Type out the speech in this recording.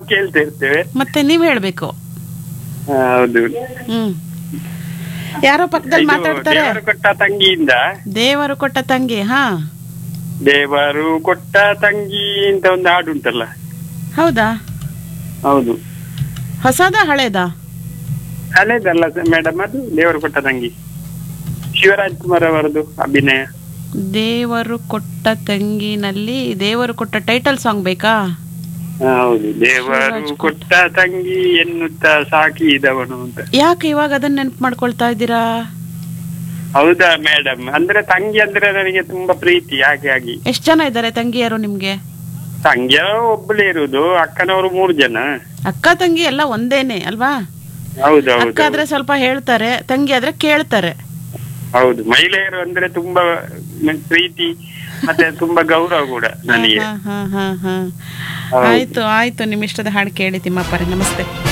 ಕೇಳ್ತಾ ಇರ್ತೇವೆ ಮತ್ತೆ ನೀವ್ ಹೇಳ್ಬೇಕು ಆ, ಹೌದು ಹ್ಮ್ ಯಾರೋ ಪಕ್ಕದಲ್ಲಿ ಇದು ಮಾತಾಡ್ತಾರೆ ದೇವರು ಕೊಟ್ಟ ತಂಗಿಯಿಂದ ದೇವರು ಕೊಟ್ಟ ತಂಗಿ ಹಾ ದೇವರು ಕೊಟ್ಟ ತಂಗಿ ಅಂತ ಒಂದು ಹಾಡು ಉಂಟಲ್ಲ ಹೌದಾ ಹೌದು ಹೊಸದಾ ಹಳೇದಾ ಹಳೇದಲ್ಲ ಮೇಡಮ್ ಅದು ದೇವರು ಕೊಟ್ಟ ತಂಗಿ ಶಿವರಾಜ್ ಕುಮಾರ್ ಅವರದು ಅಭಿನಯ ದೇವರು ಕೊಟ್ಟ ತಂಗಿನಲ್ಲಿ ದೇವರು ಕೊಟ್ಟ ಟೈಟಲ್ ಸಾಂಗ್ ಬೇಕಾ ಆ, ಹೌದು ದೇವರು ಕೊಟ್ಟ ತಂಗಿ ಎನ್ನುತ್ತಾ ಸಾಕಿದವನು ಅಂತ ಯಾಕೆ ಇವಾಗ ಅದನ್ನ ನೆನ್ಪು ಮಾಡ್ಕೊಳ್ತಾ ಇದ್ದೀರಾ ಹೌದಾ ಮೇಡಮ್ ಅಂದ್ರೆ ತಂಗಿ ಅಂದ್ರೆ ನನಗೆ ತುಂಬಾ ಪ್ರೀತಿ ಹಾಗೆ ಆಗಿ ಎಷ್ಟ್ ಜನ ಇದ್ದಾರೆ ತಂಗಿಯರು ನಿಮ್ಗೆ ತಂಗಿಯ ಒಬ್ಬಳೇ ಇರುದು ಅಕ್ಕನವರು ಮೂರು ಜನ ಅಕ್ಕ ತಂಗಿ ಎಲ್ಲ ಒಂದೇನೆ ಅಲ್ವಾ ಹೌದು ಹೌದು ಅಕ್ಕ ಆದ್ರೆ ಸ್ವಲ್ಪ ಹೇಳ್ತಾರೆ ತಂಗಿ ಆದ್ರೆ ಕೇಳ್ತಾರೆ ಹೌದು ಮಹಿಳೆಯರು ಅಂದ್ರೆ ತುಂಬಾ ಮ- ಪ್ರೀತಿ ಮತ್ತೆ ತುಂಬಾ ಗೌರವ ಕೂಡ ನನಗೆ ಹಾ ಹಾ ಹಾ ಹಾ ಹೌದು. ಆಯ್ತು ಆಯ್ತು ನಿಮ್ ಇಷ್ಟದ ಹಾಡು ಕೇಳಿ ತಿಮ್ಮಪ್ಪರೆ ನಮಸ್ತೆ